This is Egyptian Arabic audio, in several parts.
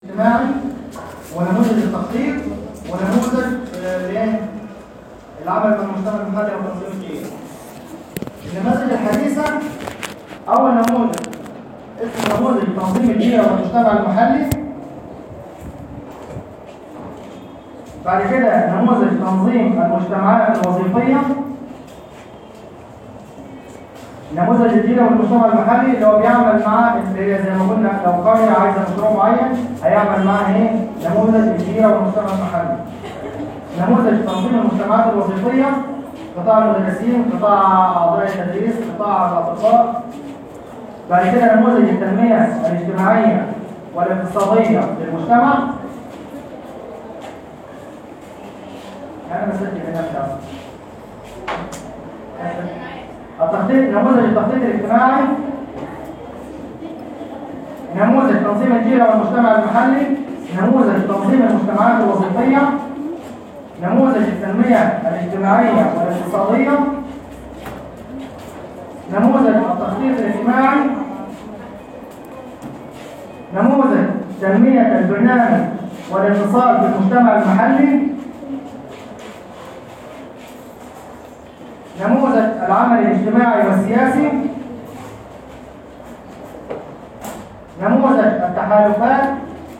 اجتماعي ونموذج التخطيط ونموذج آه، الايه العمل في المجتمع المحلي وتنظيم الجيل النماذج الحديثة أول نموذج اسمه نموذج تنظيم البيئة والمجتمع المحلي بعد كده نموذج تنظيم المجتمعات الوظيفية نموذج البيئة والمجتمع المحلي اللي هو بيعمل مع اللي هي زي ما قلنا لو قرية عايزة مشروع معين هيعمل معاه ايه نموذج البيئة والمجتمع المحلي نموذج تنظيم المجتمعات الوظيفية قطاع المدرسين قطاع أعضاء التدريس قطاع الأطباء بعد كده نموذج التنمية الاجتماعية والاقتصادية للمجتمع أنا مسجل هنا بتاعه التخطيط نموذج التخطيط الاجتماعي نموذج تنظيم الجيرة والمجتمع المحلي نموذج تنظيم المجتمعات الوظيفية نموذج التنمية الاجتماعية والاقتصادية نموذج التخطيط الاجتماعي نموذج تنمية البرنامج والاتصال بالمجتمع المحلي نموذج العمل الاجتماعي والسياسي نموذج التحالفات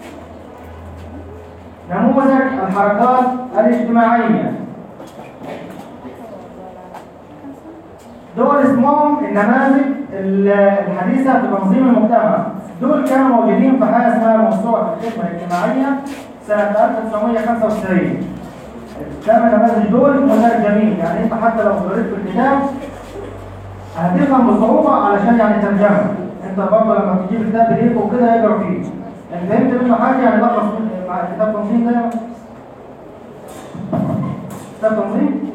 نموذج الحركات الاجتماعية دول اسمهم النماذج الحديثة في تنظيم المجتمع دول كانوا موجودين في حاجة اسمها موسوعة الخدمة الاجتماعية سنة 1995 الثمان نماذج دول مترجمين يعني انت حتى لو قريت في الكتاب هتفهم بصعوبة علشان يعني ترجمة انت برضه لما تجيب كتاب بايديك وكده يقرا فيه يعني فهمت منه حاجة يعني لخص مع كتاب تنظيم ده كتاب تنظيم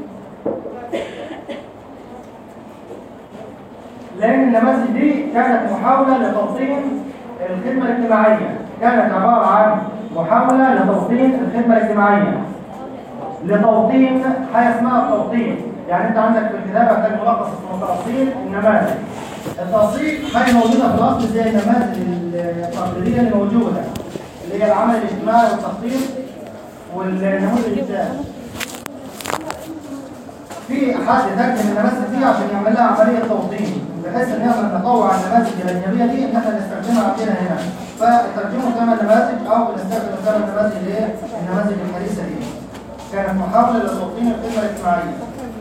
لأن النماذج دي كانت محاولة لتوطين الخدمة الاجتماعية كانت عبارة عن محاولة لتوطين الخدمة الاجتماعية لتوطين حاجة اسمها التوطين يعني انت عندك في الكتاب هتلاقي ملخص اسمه تأصيل النماذج التأصيل حاجة موجودة في الأصل زي النماذج التقليدية اللي موجودة اللي هي العمل الاجتماعي والتخطيط والنموذج الثاني في حد ترجم النماذج دي عشان يعمل لها عملية توطين بحيث ان احنا نطوع النماذج الاجنبيه دي ان احنا نستخدمها عندنا هنا فترجموا ثمان نماذج او بنستخدم ثمان نماذج اللي هي النماذج الحديثه دي كانت محاوله لتوطين الخدمه الاجتماعيه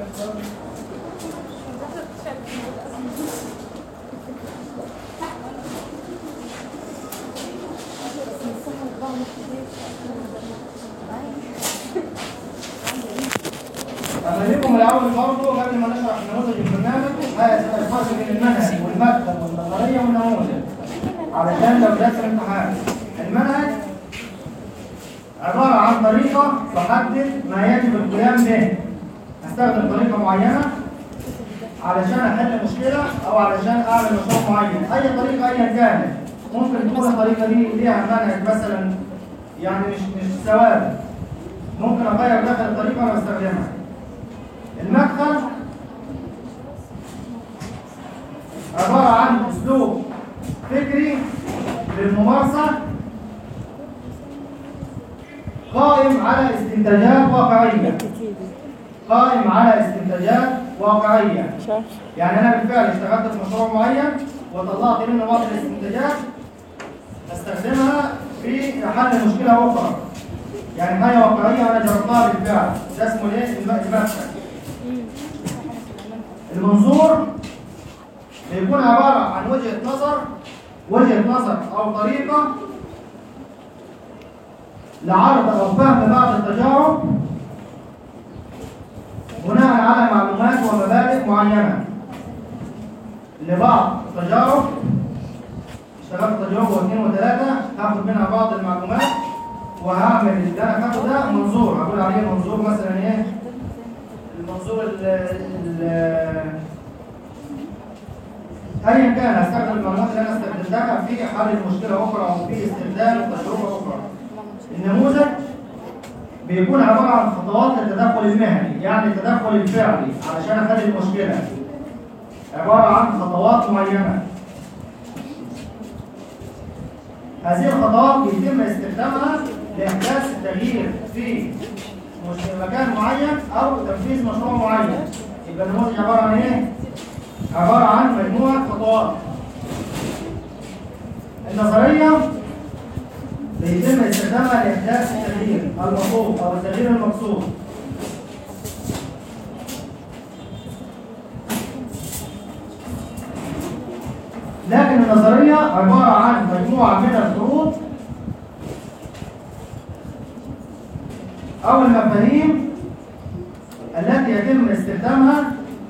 أملكم الأول برضه قبل ما نشرح نموذج البرنامج هذا الفرق بين المنهج والمكتب والنظرية والنموذج علشان لو جت في الامتحان المنهج عبارة عن طريقة تحدد ما يجب القيام به أستخدم طريقة معينة علشان أحل مشكلة أو علشان أعمل مشروع معين أي طريقة أيا كانت ممكن تكون الطريقة دي ليها منهج مثلا يعني مش مش ثوابت ممكن أغير داخل الطريقة وأنا بستخدمها المدخل عبارة عن أسلوب فكري للممارسة قائم على استنتاجات واقعية قائم على استنتاجات واقعية يعني أنا بالفعل اشتغلت في مشروع معين وطلعت منه بعض الاستنتاجات استخدمها في حل مشكلة أخرى يعني حاجة واقعية أنا جربتها بالفعل ده اسمه ايه؟ المدخل المنظور بيكون عبارة عن وجهة نظر وجهة نظر أو طريقة لعرض أو فهم بعض التجارب بناء على معلومات ومبادئ معينة لبعض التجارب اشتغلت تجربة واثنين وثلاثة هاخد منها بعض المعلومات وهعمل اللي انا هاخده ده منظور هقول عليه منظور مثلا ايه المنظور ال ال ايا كان هستخدم المعلومات اللي انا استخدمتها في حل مشكله اخرى او في استخدام تجربه اخرى النموذج بيكون عباره عن خطوات للتدخل المهني يعني التدخل الفعلي علشان احل المشكله عباره عن خطوات معينه هذه الخطوات يتم استخدامها فيه مش مكان معين او تنفيذ مشروع معين يبقى النموذج عباره عن ايه عباره عن مجموعه خطوات النظريه بيتم استخدامها لاحداث التغيير المطلوب او التغيير المقصود لكن النظريه عباره عن مجموعه من الشروط أو المفاهيم التي يتم استخدامها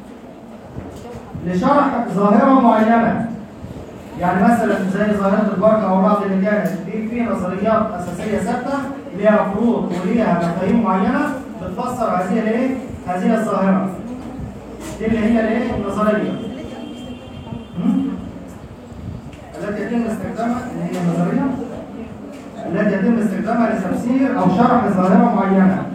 لشرح ظاهرة معينة يعني مثلا زي ظاهرة البركة أو بعض اللي كانت دي في نظريات أساسية ثابتة ليها فروض وليها مفاهيم معينة بتفسر هذه الايه؟ هذه الظاهرة دي اللي هي الايه؟ النظرية م? التي يتم استخدامها اللي هي النظرية التي يتم استخدامها لتفسير أو شرح ظاهرة معينة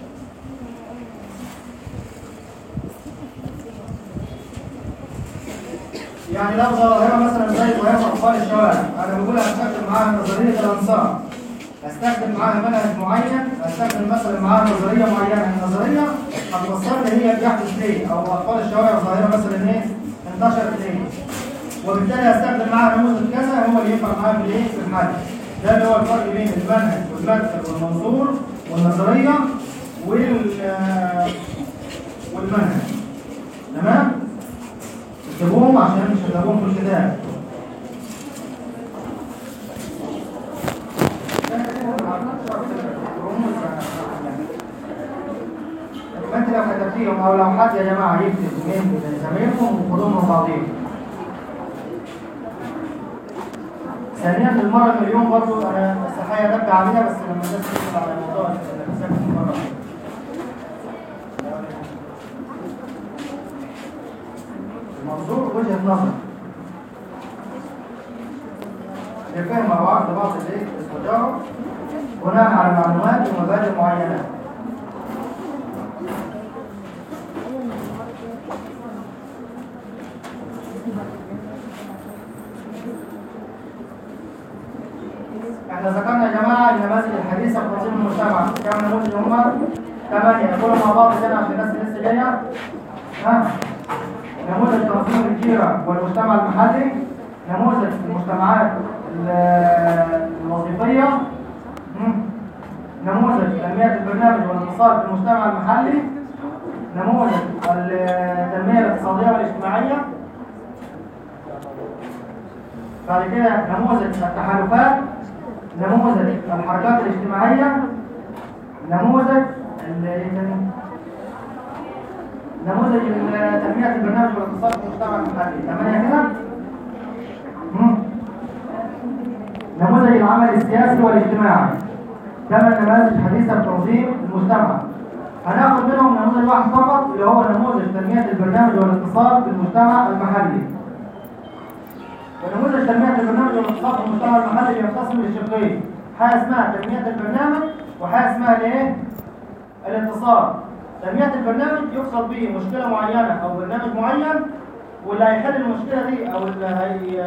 يعني لو ظاهرة مثلا زي ظاهرة أطفال الشوارع أنا بقول أستخدم معاها نظرية الأنصار أستخدم معاها منهج معين أستخدم مثلا معاها نظرية معينة النظرية هتوصل لي هي بيحدث ليه أو أطفال الشوارع ظاهرة مثلا إيه انتشرت ليه وبالتالي أستخدم معاها نموذج كذا هو اللي ينفع معاها في الإيه في الحل ده اللي هو الفرق بين المنهج والمدخل والمنظور والنظرية وال والمنهج تمام؟ اكتبوهم عشان مش هتلاقوهم في الكتاب انت لو كتبتيهم او لو حد يا جماعه يكتب من زمايلكم وخدوهم من بعضيهم ثانيا المرة مليون برضو انا الصحية نبدا عليها بس لما الناس تدخل على موضوع الانسان في المرة المنظور وجهة نظر لفهم مع بعض بعض الايه التجارب بناء على معلومات ومبادئ معينة احنا ذكرنا يا جماعه النماذج الحديثه في تنظيم المجتمع كم نموذج هم؟ ثمانيه نقولهم مع بعض كده عشان الناس اللي لسه جايه ها نموذج تنظيم الجيره والمجتمع المحلي نموذج المجتمعات ال- الوظيفيه مم. نموذج تنميه البرنامج والاتصال في المجتمع المحلي نموذج التنميه الاقتصاديه والاجتماعيه بعد كده نموذج التحالفات نموذج الحركات الاجتماعية نموذج ال- إيه تاني؟ نموذج ال- تنمية البرنامج والاقتصاد في المجتمع المحلي ثمانية كده مم. نموذج العمل السياسي والاجتماعي ثمان نماذج حديثة بتنظيم المجتمع هناخد منهم نموذج واحد فقط اللي هو نموذج تنمية البرنامج والاقتصاد في المجتمع المحلي ونموذج تنمية البرنامج والاقتصاد في المجتمع المحلي ينقسم لشقين حاجة اسمها تنمية البرنامج وحاجة اسمها الايه؟ الاتصال تنمية البرنامج يقصد به مشكلة معينة أو برنامج معين واللي هيحل المشكلة دي أو اللي هي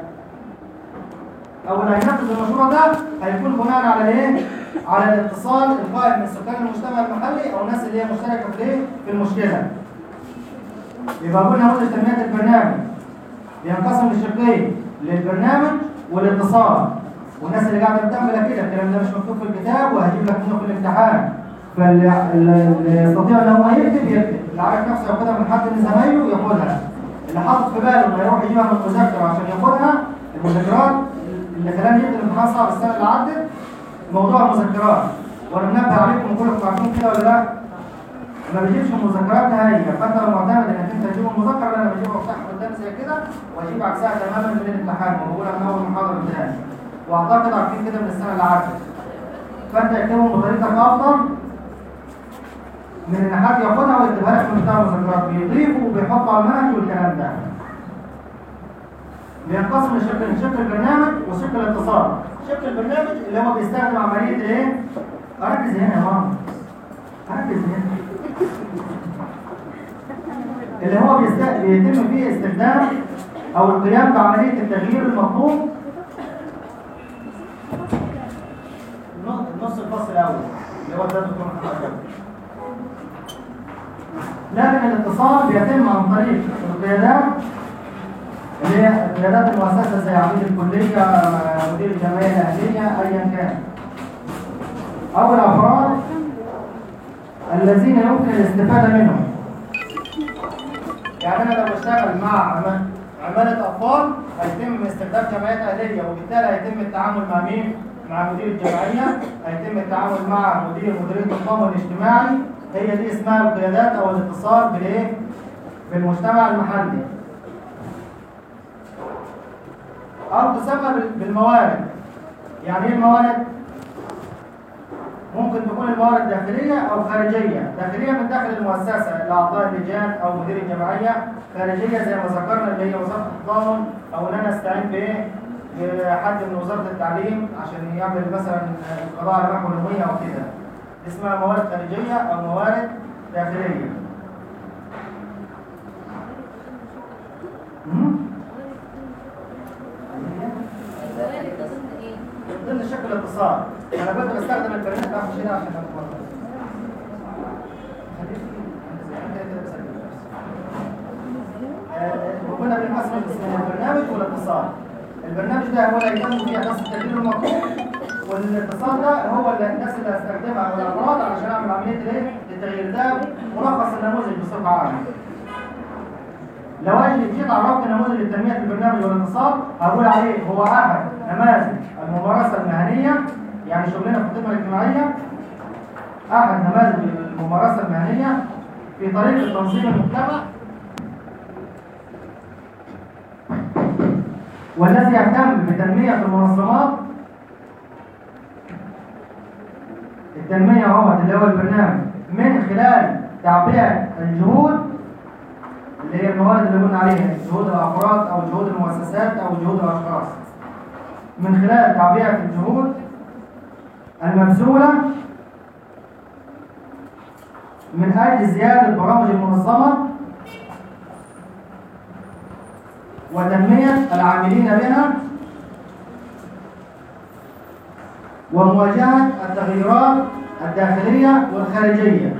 أو اللي هينفذ المشروع ده هيكون بناء على ايه؟ على الاتصال القائم من سكان المجتمع المحلي أو الناس اللي هي مشتركة في الايه؟ في المشكلة يبقى قلنا نموذج تنمية البرنامج بينقسم لشقين للبرنامج والاتصال والناس اللي قاعده بتعمل كده الكلام ده مش مكتوب في الكتاب وهجيب لك منه في الامتحان فاللي يستطيع ان هو يكتب يكتب اللي عارف نفسه ياخدها من حد من زمايله ياخدها اللي حاطط في باله انه يروح يجيبها من المذاكره عشان ياخدها المذكرات اللي خلاني يكتب الامتحان صعب السنه اللي عدت موضوع المذكرات وانا منبه عليكم كلكم عارفين كده ولا لا؟ ما بجيبش المذكرات نهائية فانت لو معتمد انك انت تجيب المذكرة اللي انا بجيبها مفتاح قدام زي كده واجيب عكسها تماما من الامتحان وبقولها من اول محاضرة بتاعي واعتقد عارفين كده من السنة اللي عدت فانت اكتبهم بطريقتك افضل من ان حد ياخدها ويكتبها لك في مفتاح المذكرات بيضيفوا وبيحطوا على المنهج والكلام ده بينقسم لشق شق البرنامج وشق الاتصال شق البرنامج اللي هو بيستخدم عملية الايه؟ اركز هنا يا ماما اركز هنا اللي هو بيست- بيتم فيه استخدام او القيام بعمليه التغيير المطلوب النص الفصل الاول اللي هو الدكتور محمد لكن الاتصال بيتم عن طريق القيادات اللي هي قيادات المؤسسه زي عميد الكليه مدير الجمعيه الاهليه ايا كان او الافراد الذين يمكن الاستفاده منهم يعني انا لو بشتغل مع عم- عماله اطفال هيتم استخدام جمعيات اهليه وبالتالي هيتم التعامل مع مين؟ مع مدير الجمعيه هيتم التعامل مع مدير مديريه التضامن الاجتماعي هي دي اسمها القيادات او الاتصال بالايه؟ بالمجتمع المحلي او تسمى بال- بالموارد يعني ايه الموارد؟ ممكن تكون الموارد داخلية أو خارجية داخلية من داخل المؤسسة لأعضاء اللجان أو مدير الجمعية خارجية زي ما ذكرنا اللي هي وزارة التضامن أو إن أنا أستعين بإيه بحد من وزارة التعليم عشان يعمل مثلا القضاء على المحو الأمية أو كده دي اسمها موارد خارجية أو موارد داخلية مم؟ من ضمن شكل الاتصال انا كنت بستخدم البرنامج ده عشان عشان اتمرن آه، وكنا بنقسم البرنامج والاتصال البرنامج ده هو اللي يتم فيه احداث التغيير المطلوب والاتصال ده هو اللي الناس اللي هستخدمها او الافراد علشان اعمل عمليه الايه التغيير ده ملخص النموذج بصفه عامه لو اجي جيت عرفت نموذج التنميه في البرنامج والاتصال هقول عليه هو احد نماذج الممارسه المهنيه يعني شغلنا في الخدمه الاجتماعيه احد نماذج الممارسه المهنيه في طريقه تنظيم المجتمع والذي يهتم بتنميه المنظمات التنميه هو اللي هو البرنامج من خلال تعبئه الجهود اللي هي الموارد اللي قلنا عليها جهود الافراد او جهود المؤسسات او جهود الاشخاص من خلال تعبئه الجهود المبذوله من اجل زياده برامج المنظمه وتنميه العاملين بها ومواجهه التغيرات الداخليه والخارجيه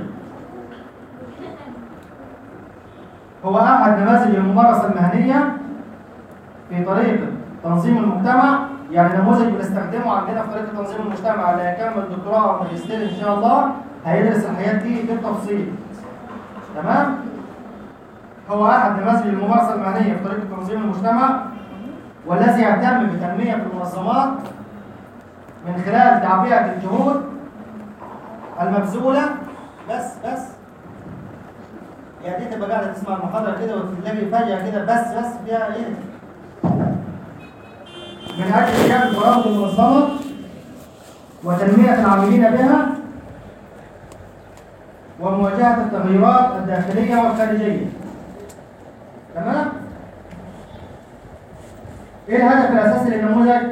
هو أحد نماذج الممارسة المهنية في طريقة تنظيم المجتمع يعني نموذج بنستخدمه عندنا في طريقة تنظيم المجتمع اللي هيكمل دكتوراه أو ماجستير إن شاء الله هيدرس الحاجات دي بالتفصيل تمام؟ هو أحد نماذج الممارسة المهنية في طريقة تنظيم المجتمع والذي يهتم بتنمية المنظمات من خلال تعبئة الجهود المبذولة بس بس يعني دي تبقى قاعده تسمع المحاضره كده وتلاقي فجاه كده بس بس فيها ايه من اجل زياده برامج المنظمه وتنميه العاملين بها ومواجهه التغيرات الداخليه والخارجيه تمام ايه الهدف الاساسي للنموذج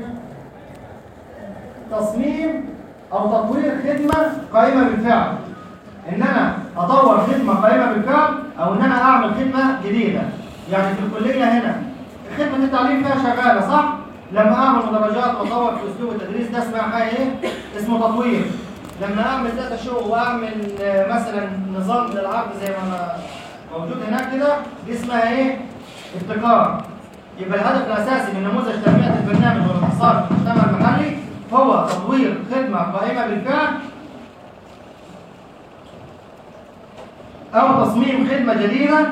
تصميم او تطوير خدمه قائمه بالفعل ان انا اطور خدمه قائمه بالفعل او ان انا اعمل خدمه جديده يعني في الكليه هنا الخدمه التعليم فيها شغاله صح لما اعمل مدرجات واطور في اسلوب التدريس ده اسمها حاجه ايه اسمه تطوير لما اعمل داتا شو واعمل آه، مثلا نظام للعرض زي ما موجود هناك كده دي اسمها ايه ابتكار يبقى الهدف الاساسي من نموذج تنميه البرنامج والاتصال في المجتمع المحلي هو تطوير خدمه قائمه بالفعل أو تصميم خدمة جديدة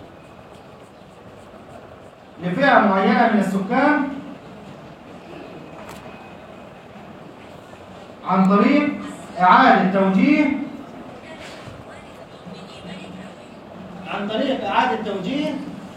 لفئة معينة من السكان عن طريق إعادة توجيه عن طريق إعادة توجيه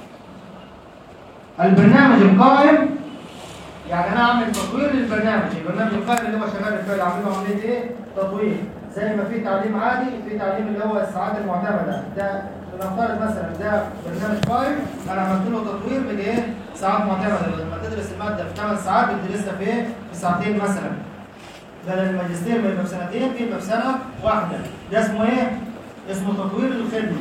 البرنامج القائم يعني أنا أعمل تطوير للبرنامج البرنامج القائم اللي هو شغال بالفعل أعمله عملية إيه؟ تطوير زي ما في تعليم عادي في تعليم اللي هو الساعات المعتمده ده نفترض مثلا ده برنامج قائم انا عملت له تطوير بالايه؟ ساعات معتمده لما تدرس الماده في 8 ساعات بتدرسها في ايه؟ في ساعتين مثلا بدل الماجستير ما يبقى في سنتين بيبقى في سنه واحده ده اسمه ايه؟ اسمه تطوير الخدمه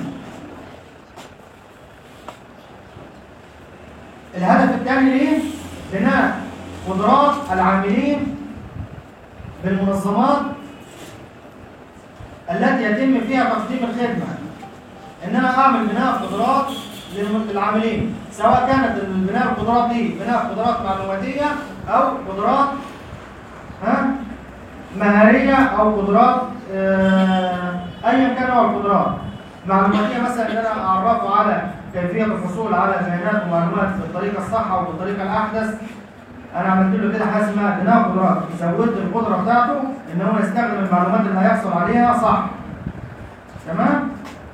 الهدف الثاني ليه؟ بناء قدرات العاملين بالمنظمات التي يتم فيها تقديم الخدمة ان انا اعمل بناء قدرات للعاملين سواء كانت البناء القدرات دي بناء قدرات معلوماتية او قدرات ها مهارية او قدرات آه، ايا كان نوع القدرات معلوماتية مثلا ان انا اعرفه على كيفية الحصول على بيانات ومعلومات بالطريقة الصح او بالطريقة الاحدث انا عملت له كده حاجه اسمها بناء قدرات زودت القدره بتاعته ان هو يستخدم المعلومات اللي هيحصل عليها صح تمام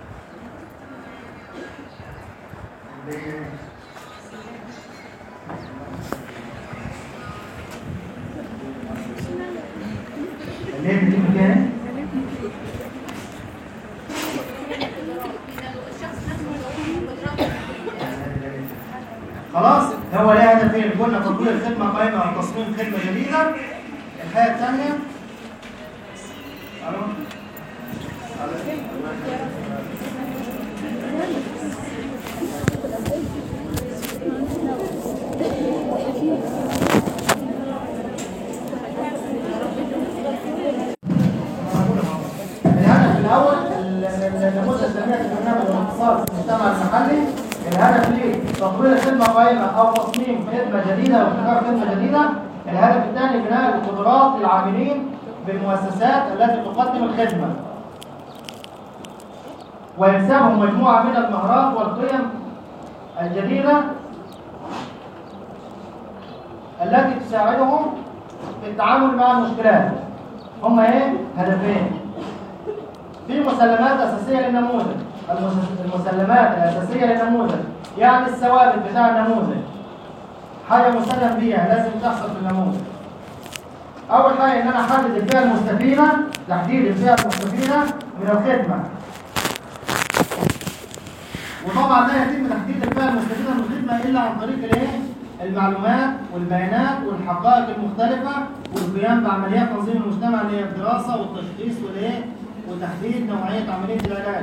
اللي هي بتجيب مكانه خلاص هو ليه هدفين قلنا تطوير الخدمه قائمه على تصميم خدمه جديده الحاجه الثانيه الو الهدف الاول النموذج الجميع البرنامج الاقتصاد في المجتمع المحلي الهدف ليه تطوير خدمه قائمه او تصميم خدمه جديده وابتكار خدمه جديده الهدف الثاني بناء القدرات للعاملين بالمؤسسات التي تقدم الخدمه ويكسبهم مجموعه من المهارات والقيم الجديده التي تساعدهم في التعامل مع المشكلات هم ايه هدفين في مسلمات اساسيه للنموذج المس- المسلمات الاساسيه للنموذج يعني الثوابت بتاع النموذج حاجه مسلم بيها لازم تحصل في النموذج اول حاجه ان انا احدد الفئه المستفيده تحديد الفئه المستفيده من الخدمه وطبعا لا يتم تحديد الفئه المستفيده من الخدمه الا عن طريق الايه المعلومات والبيانات والحقائق المختلفه والقيام بعمليات تنظيم المجتمع اللي هي الدراسه والتشخيص والايه وتحديد نوعيه عمليه العلاج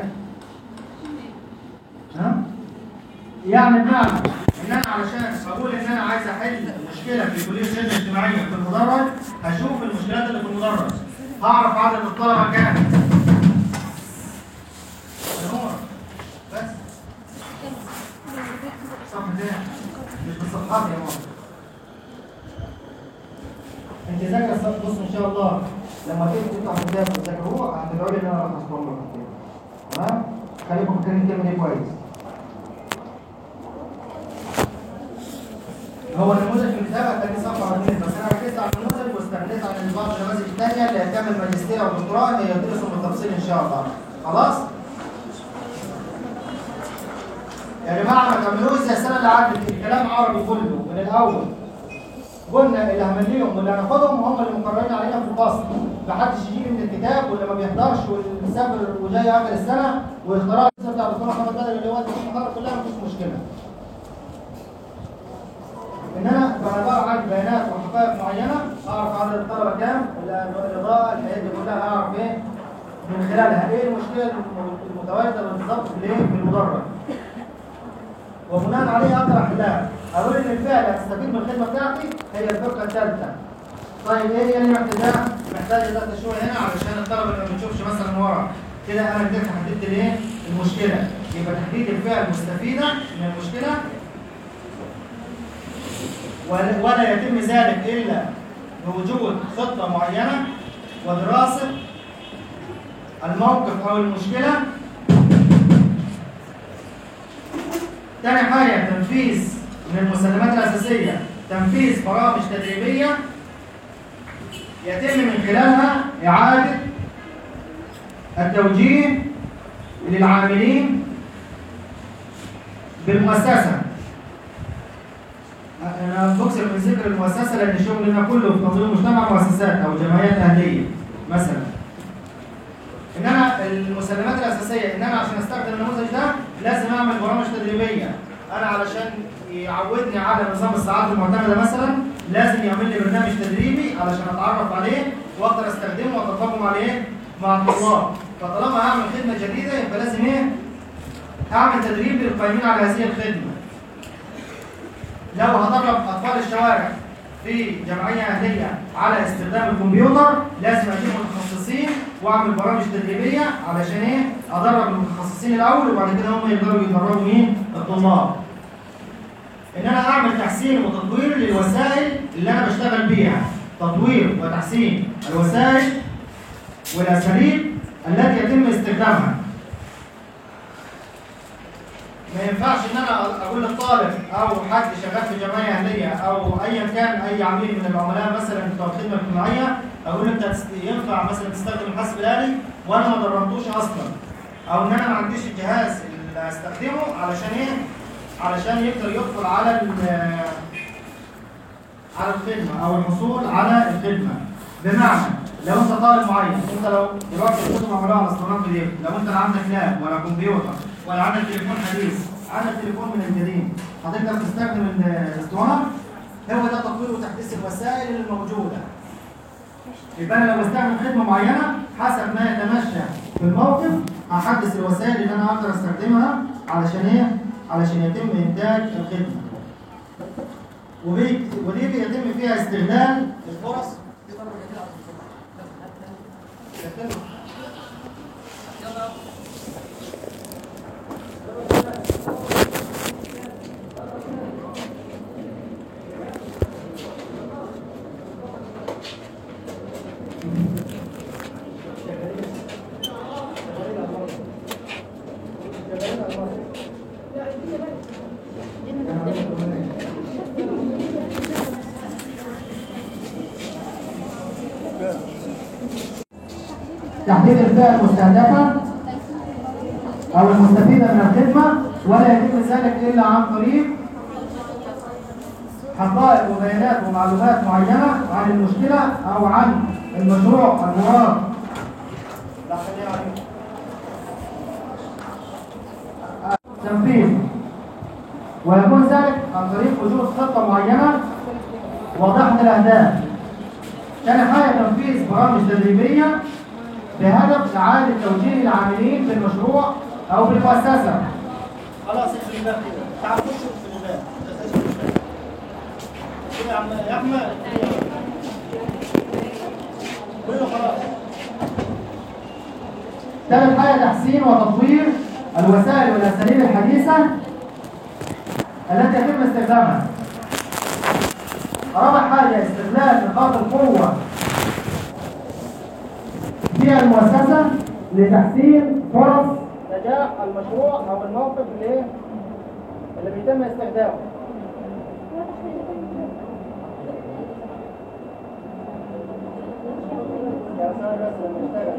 ها يعني بمعنى ان انا علشان اقول ان انا عايز احل مشكله في كليه الخدمه الاجتماعيه في المدرج هشوف المشكلات اللي في المدرج هعرف عدد الطلبه كام نور بس صح ده مش بالصفحات يا ماما انت ذاكره الصف بص ان شاء الله لما تيجي تفتح الكتاب وتذاكروه هتدعوا لي ان انا راح اذكر لكم تمام خليكم فاكرين الكلمه دي كويس هو النموذج في الكتاب هتلاقيه صفحه اثنين بس انا ركزت على النموذج واستغنيت عن بعض النماذج الثانيه اللي هتكمل ماجستير او دكتوراه هي يدرسوا بالتفصيل ان شاء الله خلاص يا جماعه ما تعملوش زي السنه اللي عدت الكلام عربي كله من الاول قلنا اللي هنمليهم واللي هناخدهم هم اللي مقررين علينا في الفصل محدش يجيب من الكتاب واللي ما بيحضرش واللي مسافر وجاي اخر السنه واختراع السنه بتاع الدكتور محمد بدر اللي هو المحاضره كلها مفيش مشكله ان انا بعباره عن بيانات وحقائق معينه اعرف عدد الطلبه كام الاضاءه الحاجات دي كلها اعرف ايه من خلالها ايه المشكله المتواجده بالظبط في الايه في المدرج وبناء عليه اقدر احلها اقول ان الفئه اللي هتستفيد من الخدمه بتاعتي هي الفرقه الثالثه طيب ايه هي اللي محتاجاها محتاجه ثلاث شهور هنا علشان الطلبه اللي ما بتشوفش مثلا ورا كده انا كده حددت الايه المشكله يبقى تحديد الفئه المستفيده من المشكله ولا ولا يتم ذلك الا بوجود خطه معينه ودراسه الموقف او المشكله تاني حاجة تنفيذ من المسلمات الأساسية تنفيذ برامج تدريبية يتم من خلالها إعادة التوجيه للعاملين بالمؤسسة أنا بكسر من ذكر المؤسسة لأن شغلنا كله في تنظيم المجتمع مؤسسات أو جمعيات أهلية مثلا ان انا المسلمات الاساسيه ان انا عشان استخدم النموذج ده لازم اعمل برامج تدريبيه انا علشان يعودني على نظام الساعات المعتمده مثلا لازم يعمل لي برنامج تدريبي علشان اتعرف عليه واقدر استخدمه واطبقه عليه مع الطلاب فطالما هعمل خدمه جديده يبقى لازم ايه اعمل تدريب للقائمين على هذه الخدمه لو هدرب اطفال الشوارع في جمعيه اهليه على استخدام الكمبيوتر لازم اجيب متخصصين واعمل برامج تدريبيه علشان ايه ادرب المتخصصين الاول وبعد كده هم يقدروا يدربوا مين الطلاب ان انا اعمل تحسين وتطوير للوسائل اللي انا بشتغل بيها تطوير وتحسين الوسائل والاساليب التي يتم استخدامها ما ينفعش ان انا اقول للطالب او حد شغال في جمعيه اهليه او ايا كان اي عميل من العملاء مثلا بتوع الخدمه الاجتماعيه اقول له انت تست- ينفع مثلا تستخدم الحاسب الالي وانا ما دربتوش اصلا او ان انا ما عنديش الجهاز اللي استخدمه علشان ايه؟ علشان يقدر يدخل على ال- على الخدمه او الحصول على الخدمه بمعنى لو انت طالب معين انت لو دلوقتي الكتب معموله على اسطوانات جديده لو انت لا عندك لاب ولا كمبيوتر ولا عندك تليفون حديث عندك تليفون من الجديد هتقدر تستخدم ال- الاسطوانه هو ده تطوير وتحديث الوسائل الموجوده يبقى انا لو بستخدم خدمه معينه حسب ما يتمشى في الموقف هحدث الوسائل اللي انا اقدر استخدمها علشان ايه؟ علشان يتم انتاج الخدمه. وبي- ودي بيتم فيها استغلال الفرص تحديد الفئة المستهدفة أو المستفيدة من الخدمة ولا يتم ذلك إلا عن طريق حقائق وبيانات ومعلومات معينة عن المشكلة أو عن المشروع المراد لا خليها عليك. تنفيذ ويكون ذلك عن طريق وجود خطة معينة واضحة الأهداف ثاني حاجة تنفيذ برامج تدريبية بهدف إعادة توجيه العاملين في المشروع أو في المؤسسة. خلاص اقفل الباب كده، تعال خش اقفل الباب. كده يا عم يا أحمد كله خلاص. ثالث حاجة تحسين وتطوير الوسائل والأساليب الحديثة التي يتم استخدامها. رابع حاجة استغلال نقاط القوة في المؤسسة لتحسين فرص نجاح المشروع أو الموقف اللي اللي بيتم استخدامه. يا أستاذ بس لما اشتغل.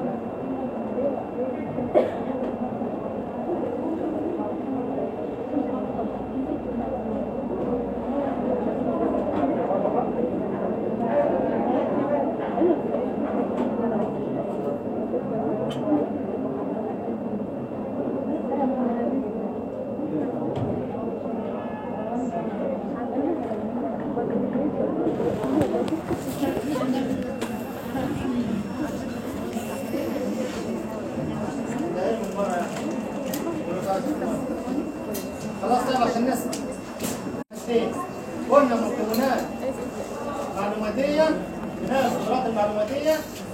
خلاص طيب عشان نسمع حاجتين قلنا مكونات معلوماتية بناء القدرات المعلوماتية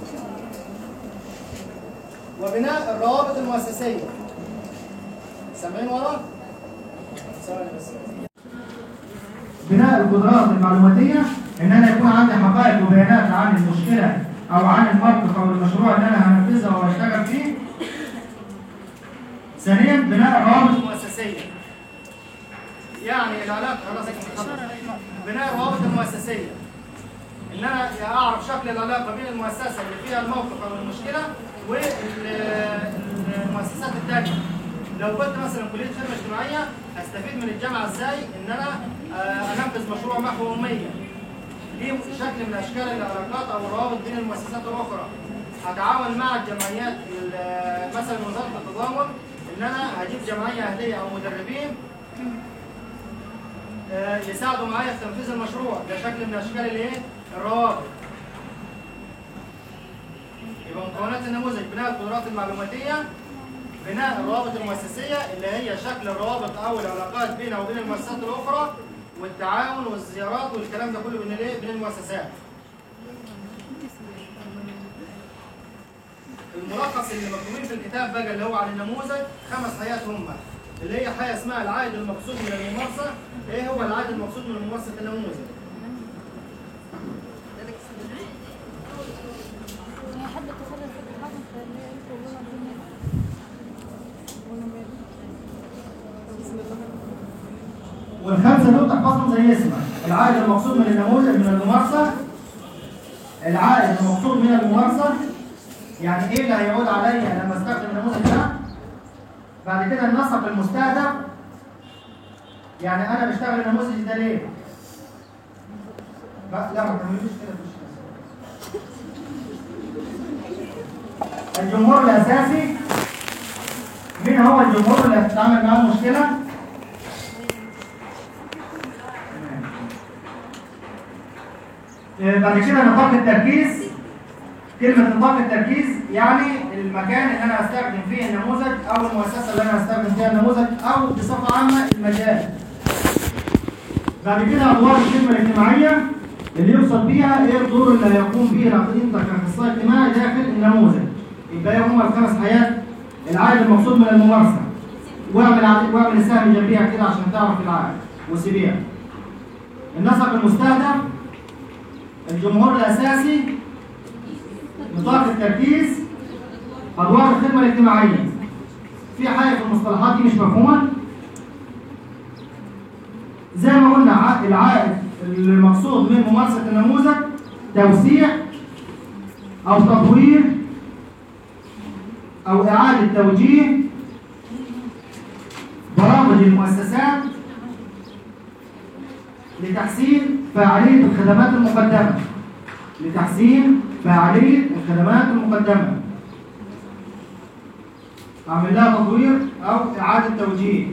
وبناء الروابط المؤسسية سامعين ورا؟ ثواني بس بناء القدرات المعلوماتية ان انا يكون عندي حقائق وبيانات عن المشكلة او عن الموقف او المشروع اللي انا هنفذه او هشتغل فيه ثانيا بناء الروابط المؤسسية يعني العلاقة خلاص بناء الروابط المؤسسية ان انا اعرف شكل العلاقة بين المؤسسة اللي فيها الموقف او المشكلة والمؤسسات الثانية لو كنت مثلا كلية خدمة اجتماعية هستفيد من الجامعة ازاي ان انا آه، انفذ مشروع محو أمية دي شكل من اشكال العلاقات او الروابط بين المؤسسات الاخرى هتعاون مع الجمعيات ال- مثلا وزاره التضامن ان انا هجيب جمعيه اهليه او مدربين آه، يساعدوا معايا في تنفيذ المشروع ده شكل من اشكال الايه الروابط يبقى مكونات النموذج بناء القدرات المعلوماتيه بناء الروابط المؤسسيه اللي هي شكل الروابط او العلاقات بينها وبين المؤسسات الاخرى والتعاون والزيارات والكلام ده كله بين الايه بين المؤسسات الملخص اللي مكتوبين في الكتاب بقى اللي هو عن النموذج خمس حاجات هم اللي هي حاجه اسمها العائد المقصود من الممارسه ايه هو العائد المقصود من ممارسه النموذج حد تصرف في الحكم والخمسه دول تحفظهم زي اسمها العائد المقصود من النموذج من الممارسه العائد المقصود من الممارسه يعني ايه اللي هيعود عليا لما استخدم النموذج ده بعد كده النسق المستهدف يعني انا بشتغل النموذج ده ليه لا لا ما تعملوش كده في الشاشة. الجمهور الاساسي مين هو الجمهور اللي هتتعامل معاه مشكله آه، بعد كده نطاق التركيز كلمة نطاق التركيز يعني المكان اللي أنا هستخدم فيه النموذج أو المؤسسة اللي أنا هستخدم فيها النموذج أو بصفة عامة المجال. بعد كده أدوار الخدمة الاجتماعية اللي يوصل بيها إيه الدور اللي هيقوم به العقيد كأخصائي اجتماعي داخل النموذج. يبقى هم الخمس حيات العائد المقصود من الممارسة. واعمل ع- واعمل السهم جنبيها كده عشان تعرف العائد وسيبيها. النسق المستهدف الجمهور الأساسي نطاق التركيز أدوار الخدمة الاجتماعية في حاجة في المصطلحات دي مش مفهومة زي ما قلنا ع- العائد المقصود من ممارسة النموذج توسيع أو تطوير أو إعادة توجيه برامج المؤسسات لتحسين فاعلية الخدمات المقدمة لتحسين فاعلية الخدمات المقدمة أعمل لها تطوير أو إعادة توجيه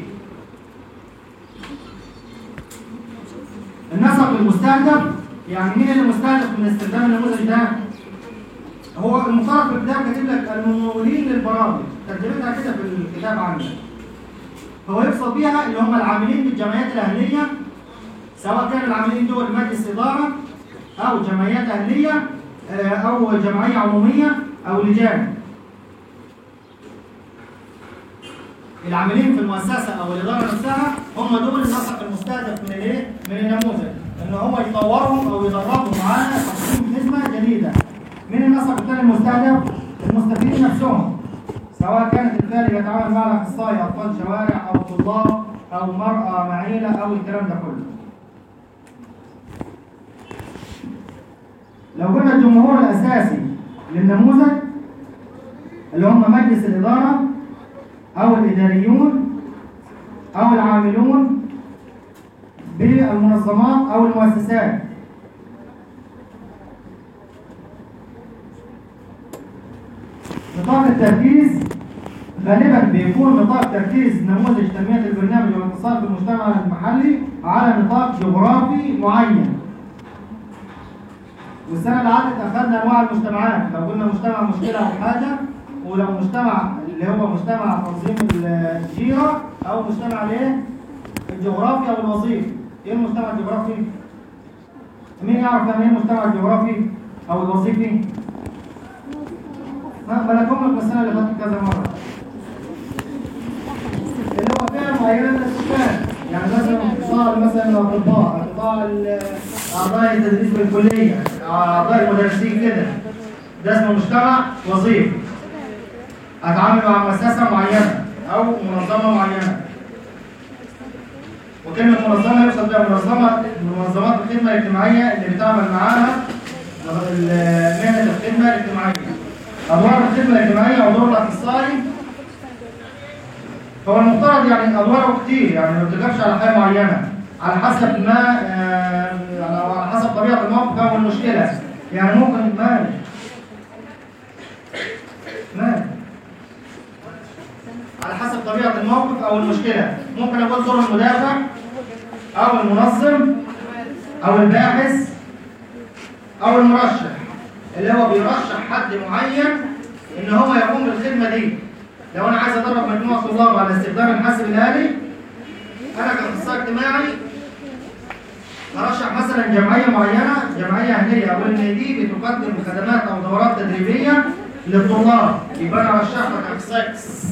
النسق المستهدف يعني مين اللي مستهدف من استخدام النموذج ده؟ هو المفترض في الكتاب كاتب لك الممولين للبرامج ترجمتها كده في الكتاب عندك هو يقصد بيها اللي هم العاملين بالجمعيات الأهلية سواء كان العاملين دول مجلس إدارة أو جمعيات أهلية آه، أو جمعية عمومية أو لجان العاملين في المؤسسة أو الإدارة نفسها هم دول النسق المستهدف من الإيه؟ من النموذج إن هو يطورهم أو يدربهم على تقديم خدمة جديدة من النسق الثاني المستهدف المستفيدين نفسهم سواء كانت الفئة اللي يتعامل مع الأخصائي أطفال شوارع أو طلاب أو مرأة معيلة أو الكلام ده كله لو قلنا الجمهور الأساسي للنموذج اللي هم مجلس الإدارة أو الإداريون أو العاملون بالمنظمات أو المؤسسات نطاق التركيز غالبا بيكون نطاق تركيز نموذج تنمية البرنامج والاتصال بالمجتمع المحلي على نطاق جغرافي معين والسنة اللي عدت أخذنا أنواع المجتمعات لو قلنا مجتمع مشكلة أو حاجة ولو مجتمع اللي هو مجتمع تنظيم الجيرة أو مجتمع الايه؟ الجغرافي أو الوظيفي إيه المجتمع الجغرافي؟ مين يعرف يعني إيه المجتمع الجغرافي أو الوظيفي؟ ها بلكم لك السنة اللي فاتت كذا مرة اللي هو فئة معينة من السكان يعني مثلا قطاع مثلا الأطباء قطاع ال- أعضاء التدريس بالكلية أعضاء المدرسين كده ده اسمه مجتمع وظيفي أتعامل مع مؤسسة معينة أو منظمة معينة وكلمة منظمة يقصد بها منظمة منظمات الخدمة الاجتماعية اللي بتعمل معاها ال- مهنة الخدمة الاجتماعية أدوار الخدمة الاجتماعية ودور الأخصائي هو المفترض يعني أدواره كتير يعني ما بتقفش على حاجة معينة على حسب ما آه، على على حسب طبيعة الموقف أو المشكلة يعني ممكن مال مال على حسب طبيعة الموقف أو المشكلة ممكن أقول دور المدافع أو المنظم أو الباحث أو المرشح اللي هو بيرشح حد معين إن هو يقوم بالخدمة دي لو أنا عايز أدرب مجموعة طلاب على استخدام الحاسب الآلي أنا كأخصائي اجتماعي هرشح مثلا جمعية معينة جمعية أهلية أقول إن دي بتقدم خدمات أو دورات تدريبية للطلاب يبقى انا رشحتك اخصائي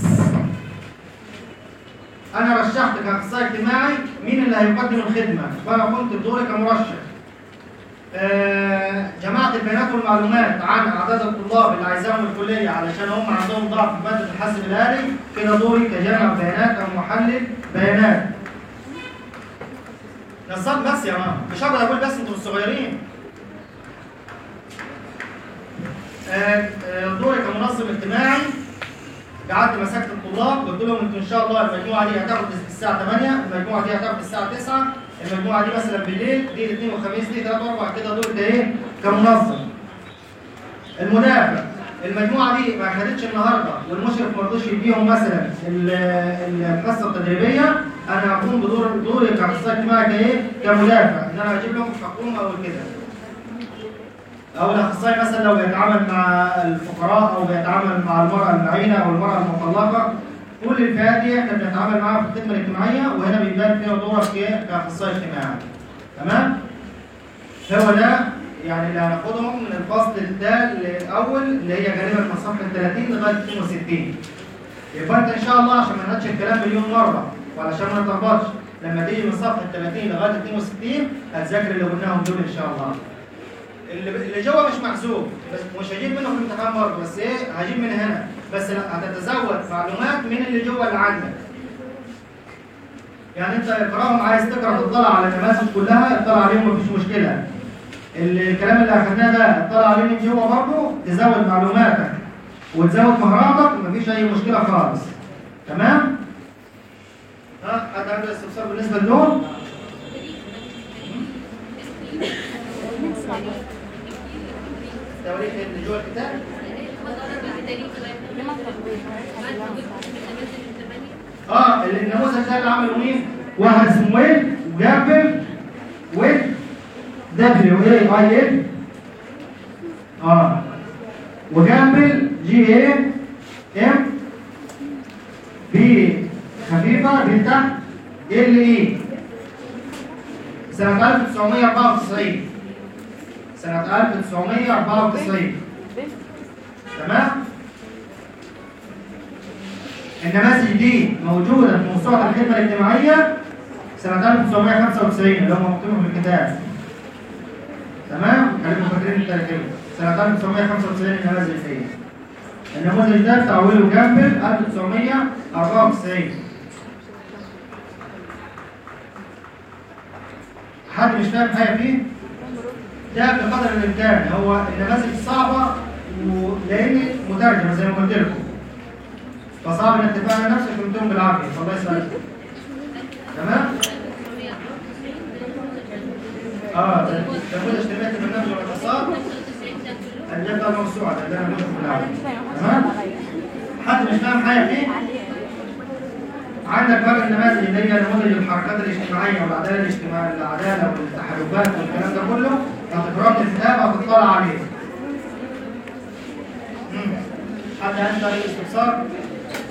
انا رشحتك اخصائي اجتماعي مين اللي هيقدم الخدمه فانا قمت بدوري كمرشح آه، جماعة البيانات والمعلومات عن أعداد الطلاب اللي عايزاهم الكلية علشان هم عندهم ضعف في مادة الحاسب الآلي كده دوري كجامع بيانات أو محلل بيانات. نصاب بس يا ماما مش هقدر أقول بس أنتوا الصغيرين. آه، آه، دوري كمنظم اجتماعي قعدت مسكت الطلاب قلت لهم انتوا ان شاء الله المجموعه دي هتاخد الساعه 8 المجموعه دي هتاخد الساعه 9 المجموعه دي مثلا بالليل دي الاثنين والخميس دي ثلاث واربع كده دول كايه كمنظم المدافع المجموعه دي ما خدتش النهارده والمشرف ما رضوش يديهم مثلا ال- ال- الحصه التدريبيه انا هقوم بدور دوري كاخصائي اجتماعي كايه كمدافع ان انا اجيب لهم حكومه او كده او الاخصائي مثلا لو بيتعامل مع الفقراء او بيتعامل مع المراه المعينه او المراه المطلقه كل الفئات دي احنا بنتعامل معاها في الخدمه الاجتماعيه وهنا بيبان فيها دورك ك- كاخصائي اجتماعي تمام هو ده يعني اللي هناخدهم من الفصل ده الاول اللي هي غالبا من صفحه 30 لغايه 62 يبقى انت ان شاء الله عشان ما نقعدش الكلام مليون مره وعلشان ما نتلخبطش لما تيجي من صفحه 30 لغايه 62 هتذاكر اللي قلناهم دول ان شاء الله اللي اللي جوه مش محسوب بس مش هجيب منه في الامتحان برضه بس ايه هجيب من هنا بس لا هتتزود معلومات من اللي جوه اللي عندك يعني انت اقراهم عايز تقرا تطلع على النماذج كلها اطلع عليهم مفيش مشكله ال- الكلام اللي اخدناه ده اطلع عليه من جوه برضه تزود معلوماتك وتزود مهاراتك مفيش اي مشكله خالص تمام ها حد عنده استفسار بالنسبه لدول تواريخ اللي جوه الكتاب اه اللي النموذج ده اللي عمله مين؟ واحد اسمه ويل وجابل ويل دبليو اي اي ال اه وجابل جي اي ام بي خفيفه بي تحت ال اي سنة 1994 سنة 1994 تمام؟ النماذج دي موجودة في موسوعة الخدمة الاجتماعية سنة 1995 اللي هم مكتوبين في الكتاب. تمام؟ خليكم فاكرين التاريخين. سنة 1995 النماذج دي. النموذج ده بتاع ويل جامبل 1994. حد مش فاهم حاجة فيه؟ ده بقدر الإمكان هو النماذج صعبة ولأن مترجمة زي ما قلت لكم. فصعب انك تفهم نفسك وانتم بالعافيه فالله يسعدك تمام اه ده ده اشتريت البرنامج والاقتصاد ده بتاع الموسوعه ده اللي انا بقوله بالعافيه تمام حد مش فاهم حاجه فيه عندك بقى النماذج اللي هي نموذج الحركات الاجتماعيه والعداله الاجتماعيه العداله والتحالفات والكلام ده كله هتقراه من الكتاب هتطلع عليه مم. حد عنده اي استفسار؟